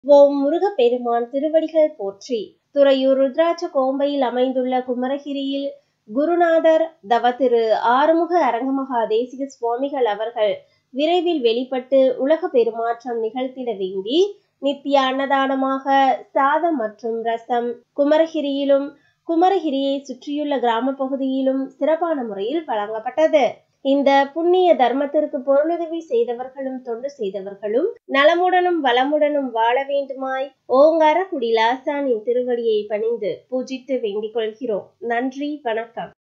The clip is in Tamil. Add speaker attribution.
Speaker 1: ஓம் முருகப்பெருமான் திருவடிகள் போற்றி துறையூர் ருத்ராட்ச கோம்பையில் அமைந்துள்ள குமரகிரியில் குருநாதர் தவ திரு ஆறுமுக அரங்கமகா தேசிக சுவாமிகள் அவர்கள் விரைவில் வெளிப்பட்டு உலக பெருமாற்றம் நிகழ்த்திட வேண்டி நித்திய அன்னதானமாக சாதம் மற்றும் ரசம் குமரகிரியிலும் குமரகிரியை சுற்றியுள்ள கிராம பகுதியிலும் சிறப்பான முறையில் வழங்கப்பட்டது இந்த புண்ணிய தர்மத்திற்கு பொருளுதவி செய்தவர்களும் தொண்டு செய்தவர்களும் நலமுடனும் வளமுடனும் வாழ வேண்டுமாய் ஓங்கார குடிலாசானின் திருவடியை பணிந்து பூஜித்து வேண்டிக் கொள்கிறோம் நன்றி வணக்கம்